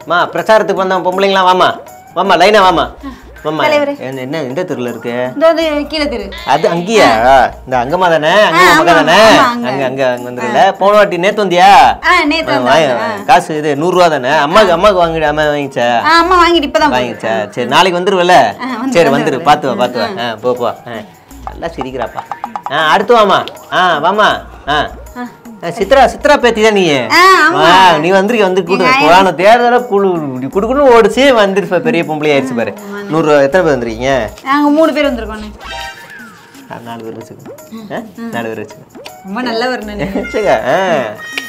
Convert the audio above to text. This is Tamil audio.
மா பிரச்சாரத்துக்கு வந்த பொம்பளைங்களாம் வாமா வாமா லைனா வாமா வாமா என்ன என்ன எந்த தெருல இருக்கு இந்த வந்து கீழே திரு அது அங்கேயா இந்த அங்கம்மா தானே அங்கம்மா ஆமா, மகன் தானே ஆமா, அங்க. அங்க அங்க அங்க வந்துருல போன வாட்டி நேத்து வந்தியா ஆ நேத்து ஆ, வந்தாங்க. வாங்கி- காசு இது நூறுரூவா தானே அம்மாக்கு அம்மாக்கு வாங்கிடு அம்மா வாங்கிச்சா ஆ, அம்மா வாங்கிட்டு இப்பதான் வாங்கிச்சா சரி நாளைக்கு வந்துருவல ஆ, வந்து- சரி வந்துரு பார்த்து வா பார்த்து வா ஆ போ போ ஆ நல்லா சிரிக்கிறாப்பா ஆ அடுத்து வாமா ஆ வாமா ஆ ஆ, சித்ரா சித்ரா பேத்தி தான் நீ ஆ, ஆமா. ஆ, நீ வந்திருக்க வந்து கூடு புராண தேர்தல குழு இப்படி குடுக்குன்னு ஓடிச்சு வந்துருப்ப பெரிய பொம்பளை ஆயிடுச்சு பாரு நூறு எத்தனை பேர் வந்துருக்கீங்க நாங்க மூணு பேர் வந்திருக்கோம் ஆ, நாலு பேர் வச்சுக்கோ ஆ, நாலு பேர் வச்சுக்கோ ரொம்ப நல்லவர் நான் வச்சுக்க ஆ